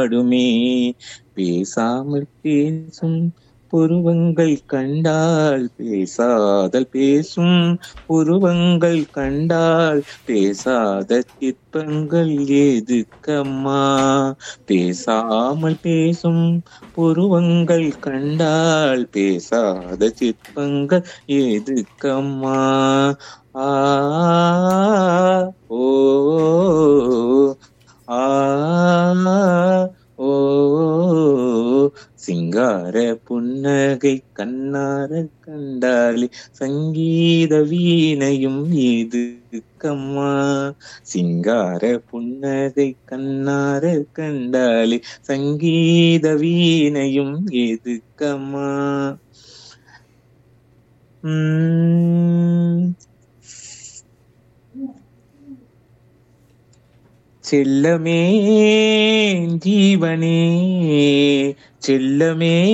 ஆடுமே பேசாமல் பேசும் புருவங்கள் கண்டால் பேசாதல் பேசும் புருவங்கள் கண்டால் பேசாத சிற்பங்கள் எதுக்கம்மா பேசாமல் பேசும் புருவங்கள் கண்டால் பேசாத சிற்பங்கள் எதுக்கம்மா ஆ ஓ ஆ ஓ சிங்கார புன்னகை கண்ணார கண்டாலே சங்கீத வீணையும் எதுக்கம்மா சிங்கார புன்னகை கண்ணார கண்டாலே சங்கீத வீணையும் எதுக்கம்மா உம் செல்லமே ஜீவனே செல்லமே